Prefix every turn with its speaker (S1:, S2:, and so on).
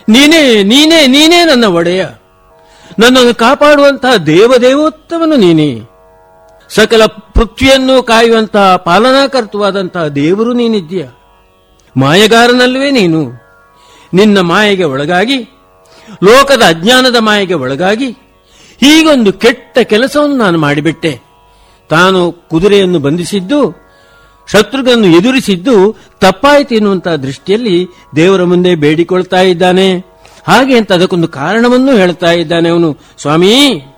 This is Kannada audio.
S1: ನೀನೇ ನೀನೇ ನೀನೇ ನನ್ನ ಒಡೆಯ ನನ್ನನ್ನು ಕಾಪಾಡುವಂತಹ ದೇವದೇವೋತ್ತಮನು ನೀನೇ ಸಕಲ ಪೃಥ್ವಿಯನ್ನು ಕಾಯುವಂತಹ ಪಾಲನಾಕರ್ತವಾದಂತಹ ದೇವರು ನೀನಿದ್ದೀಯ ಮಾಯಗಾರನಲ್ವೇ ನೀನು ನಿನ್ನ ಮಾಯೆಗೆ ಒಳಗಾಗಿ ಲೋಕದ ಅಜ್ಞಾನದ ಮಾಯೆಗೆ ಒಳಗಾಗಿ ಹೀಗೊಂದು ಕೆಟ್ಟ ಕೆಲಸವನ್ನು ನಾನು ಮಾಡಿಬಿಟ್ಟೆ ತಾನು ಕುದುರೆಯನ್ನು ಬಂಧಿಸಿದ್ದು ಶತ್ರುಗಳನ್ನು ಎದುರಿಸಿದ್ದು ತಪ್ಪಾಯಿತು ಎನ್ನುವಂತಹ ದೃಷ್ಟಿಯಲ್ಲಿ ದೇವರ ಮುಂದೆ ಬೇಡಿಕೊಳ್ತಾ ಇದ್ದಾನೆ ಹಾಗೆ ಅಂತ ಅದಕ್ಕೊಂದು ಕಾರಣವನ್ನು ಹೇಳ್ತಾ ಇದ್ದಾನೆ ಅವನು ಸ್ವಾಮಿ